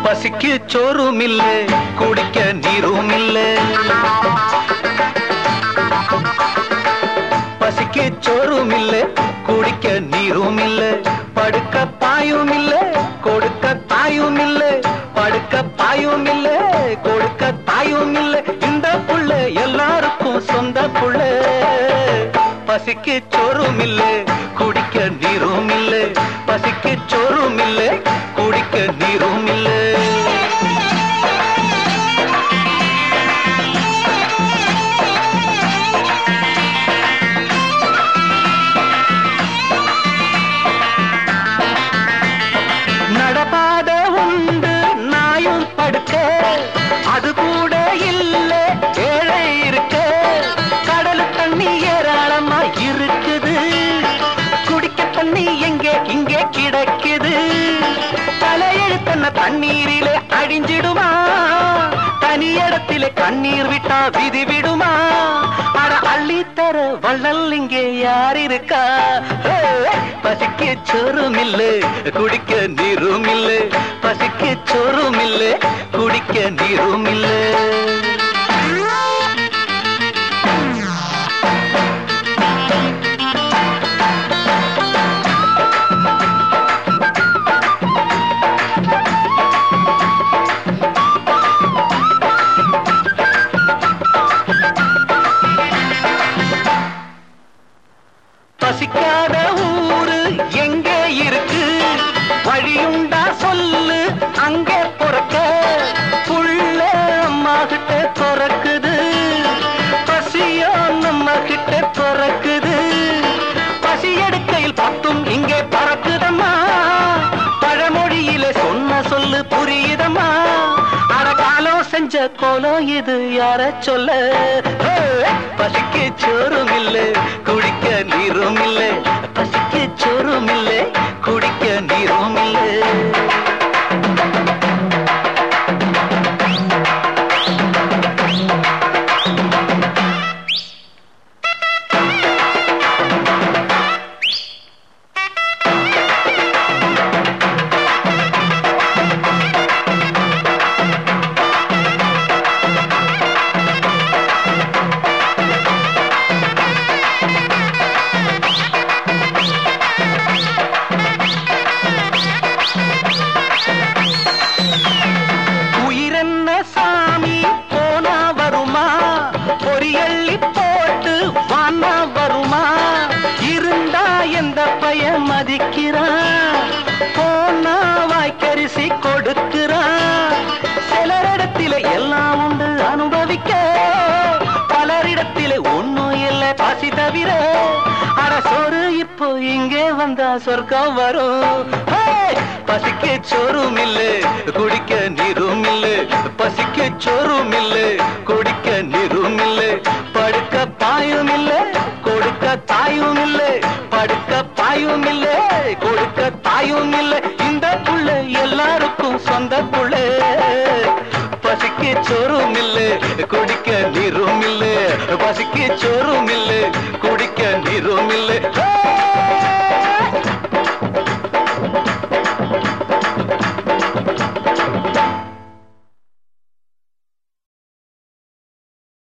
பசிக்கு சோறும் இல்ல குடிக்க நீரும் இல்ல பசிக்கு சோறும் இல்ல குடிக்க நீரும் இல்ல படுக்க பாயும் இல்ல கொடுக்க தாயும் இல்ல படுக்க பாயும் இல்ல கொடுக்க தாயும் இல்ல இந்த புள்ள எல்லாருக்கும் சொந்த புள்ள பசிக்கு சோறும் இல்ல குடிக்க நீரும் இல்ல பசிக்கு சோறும் இல்ல குடிக்க நீரும் இல்ல நடப்பாத உண்டு நாயும் படுக்க அது கூட இல்ல ஏழை இருக்க கடல் தண்ணி ஏராளமா இருக்குது குடிக்க தண்ணி எங்கே இங்கே கிடக்குது தலையெழுத்தன்ன தண்ணீரிலே அடிஞ்சிடுமா தனி இடத்திலே கண்ணீர் விட்டா விதி விடுமா அட அள்ளி தர வள்ளல் இங்கே யார் இருக்கா ஹே, பசிக்கு சோறும் இல்ல குடிக்க நீரும் இல்ல பசிக்கு சோறும் இல்ல குடிக்க நீரும் இல்ல பசிக்காத ஊரு எங்கே இருக்கு வழியுண்டா சொல்லு அங்கே பொறக்க புள்ள அம்மா கிட்ட பிறக்குது பசியோ நம்ம கிட்ட பிறக்குது பசி எடுக்கையில் பத்தும் இங்கே பறக்குதம்மா பழமொழியில சொன்ன சொல்லு புரியுதம்மா அட காலம் செஞ்ச கோலம் இது யார சொல்ல ஹே, பசிக்கு சோறும் இல்ல குடிக்க நீரும் இல்ல பசிக்கு சோறும் இல்ல குடிக்க நீரும் இல்ல உயிரென்ன சாமி போனா வருமா பொரியள்ளி போட்டு வானா வருமா இருந்தா எந்த பையன் மதிக்கிறான் போனா வாய்க்கரிசி கொடுக்கிறான் சிலரிடத்திலே எல்லாம் உண்டு அனுபவிக்க பலரிடத்திலே ஒண்ணும் இல்லை பசி தவிர அட சோறு இப்போ இங்கே வந்தா சொர்க்கம் வரும் ஹே! பசிக்கு சோறும் இல்ல குடிக்க நீரும் இல்ல பசிக்கு சோறும் இல்ல குடிக்க நீரும் இல்ல படுக்க பாயும் இல்ல கொடுக்க தாயும் இல்ல படுக்க பாயும் இல்ல கொடுக்க தாயும் இல்ல இந்த புள்ள எல்லாருக்கும் சொந்த புள்ள பசிக்கு சோறும் இல்ல குடிக்க நீரும் இல்ல பசிக்கு சோறும் இல்ல குடிக்க நீரும் இல்ல